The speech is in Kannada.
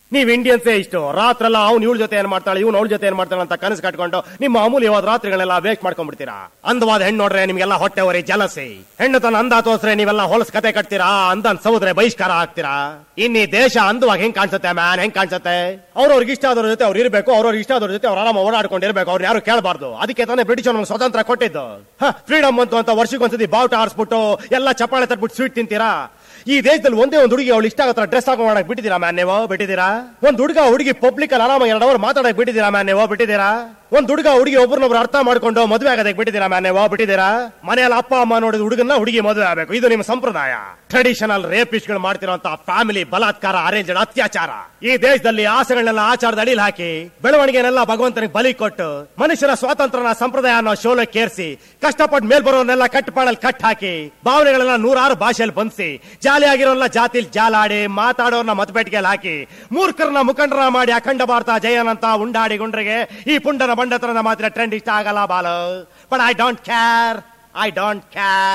ನೀವ್ ಇಂಡಿಯನ್ಸೇ ಇಷ್ಟು ರಾತ್ರೆಲ್ಲ ಅವ್ನು ಇವಳ ಜೊತೆ ಏನ್ ಮಾಡ್ತಾಳೆ ಇವ್ನು ಅವಳ ಜೊತೆ ಏನ್ ಮಾಡ್ತಾಳೆ ಅಂತ ಕನಸು ಕಟ್ಕೊಂಡು ನಿಮ್ಮ ಅಮೂಲ್ಯವಾದ ರಾತ್ರಿಗಳನ್ನೆಲ್ಲ ವೇಸ್ಟ್ ಮಾಡ್ಕೊಂಡ್ಬಿಡ್ತೀರಾ ಅಂದವಾದ ಹೆಣ್ಣು ನೋಡ್ರೆ ನಿಮ್ಗೆಲ್ಲ ಹೊಟ್ಟೆ ಹೊರಿ ಜಲಸಿ ಹೆಣ್ಣು ತನ್ನ ಅಂದ ತೋರ್ಸ್ರೆ ನೀವೆಲ್ಲ ಹೊಲಸ್ ಕತೆ ಕಟ್ತೀರಾ ಅಂದನ್ ಸೌದ್ರೆ ಬಹಿಷ್ಕಾರ ಆಗ್ತೀರಾ ಇನ್ನಿ ದೇಶ ಅಂದವಾಗ ಹೆಂಗ್ ಕಾಣಿಸುತ್ತೆ ಮ್ಯಾನ್ ಹೆಂಗ್ ಕಾಣಿಸುತ್ತೆ ಅವ್ರವ್ರಿಗೆ ಇಷ್ಟ ಆದವ್ರ ಜೊತೆ ಅವ್ರು ಇರಬೇಕು ಅವ್ರವ್ರಿಗೆ ಇಷ್ಟ ಆದವ್ರ ಜೊತೆ ಅವ್ರು ಆರಾಮ ಓಡಾಡ್ಕೊಂಡಿರ್ಬೇಕು ಅವ್ರು ಯಾರು ಕೇಳಬಾರ್ದು ಅದಕ್ಕೆ ತಾನೇ ಬ್ರಿಟಿಷ್ ನಮ್ಗೆ ಸ್ವತಂತ್ರ ಕೊಟ್ಟಿದ್ದು ಫ್ರೀಡಮ್ ಅಂತ ಅಂತ ವರ್ಷಕ್ಕೊಂದ್ಸತಿ ಬಾವುಟ ಆರಿಸ್ಬಿಟ್ಟು ಎಲ್ಲ ಚಪ್ಪಾಳೆ ತಟ್ಬಿಟ್ಟು ಸ್ವೀಟ್ ತಿಂತೀರಾ ಈ ದೇಶದಲ್ಲಿ ಒಂದೇ ಒಂದು ಹುಡುಗಿ ಅವಳು ಇಷ್ಟ ಆಗೋ ಡ್ರೆಸ್ ಹಾಕೋ ಮಾಡಕ್ ಬಿಟ್ಟಿದ್ದೀರಾ ಮ್ಯಾನ್ ನೀವು ಬಿಟ್ಟಿದ್ದೀರಾ ಒಂದ್ ಹುಡುಗ ಹುಡುಗಿ ಪಬ್ಲಿಕ್ ಅಲ್ಲಿ ಆರಾಮ ಎರಡು ಅವರ್ ಮಾತಾಡಕ್ ಬಿಟ್ಟಿದ್ದೀರಾ ಮ್ಯಾನ್ ನೀವು ಬಿಟ್ಟಿದ್ದೀರಾ ಒಂದ್ ಹುಡುಗ ಹುಡುಗಿ ಒಬ್ರನ್ನೊಬ್ರು ಅರ್ಥ ಮಾಡ್ಕೊಂಡು ಮದುವೆ ಆಗೋದಕ್ಕೆ ಬಿಟ್ಟಿದ್ದೀರಾ ಮ್ಯಾನ್ ನೀವು ಬಿಟ್ಟಿದ್ದೀರಾ ಮನೆಯಲ್ಲಿ ಅಪ್ಪ ಅಮ್ಮ ನೋಡಿದ ಹುಡುಗನ್ನ ಹುಡುಗಿ ಮದುವೆ ಆಗಬೇಕು ಇದು ನಿಮ್ಮ ಸಂಪ್ರದಾಯ ಟ್ರೆಡಿಷನಲ್ ರೇಪಿಸ್ಟ್ ಗಳು ಮಾಡ್ತಿರೋಂತ ಫ್ಯಾಮಿಲಿ ಬಲಾತ್ಕಾರ ಅರೇಂಜ್ಡ್ ಅತ್ಯಾಚಾರ ಈ ದೇಶದಲ್ಲಿ ಆಸೆಗಳನ್ನೆಲ್ಲ ಆಚಾರದ ಅಡಿಲ್ ಹಾಕಿ ಬೆಳವಣಿಗೆನೆಲ್ಲ ಭಗವಂತನಿಗೆ ಬಲಿ ಕೊಟ್ಟು ಮನುಷ್ಯರ ಸ್ವಾತಂತ್ರ್ಯನ ಸಂಪ್ರದಾಯ ಅನ್ನೋ ಶೋಲಕ್ಕೇರಿಸಿ ಕಷ್ಟಪಟ್ಟು ಮೇಲ್ ಬರೋರ್ನೆಲ್ಲ ಕಟ್ಟಪಾಡಲ್ಲಿ ಕಟ್ ಹಾಕಿ ಭಾವನೆಗಳೆಲ್ಲ ನೂರಾರು ಭಾಷೆಯಲ್ಲಿ ಬಂದಿಸಿ ಜಾಲಿಯಾಗಿರೋಲ್ಲ ಜಾತಿಲ್ ಜಾಲಾಡಿ ಮಾತಾಡೋರ್ನ ಮತಪೇಟಿಗೆಯಲ್ಲಿ ಹಾಕಿ ಮೂರ್ಖರನ್ನ ಮುಖಂಡರ ಮಾಡಿ ಅಖಂಡ ಭಾರತ ಜಯನಂತ ಉಂಡಾಡಿ ಗುಂಡ್ರಿಗೆ ಈ ಪುಂಡನ ಬಂಡತನದ ಮಾತ್ರ ಟ್ರೆಂಡ್ ಇಷ್ಟ ಆಗಲ್ಲ Balu but I don't care I don't care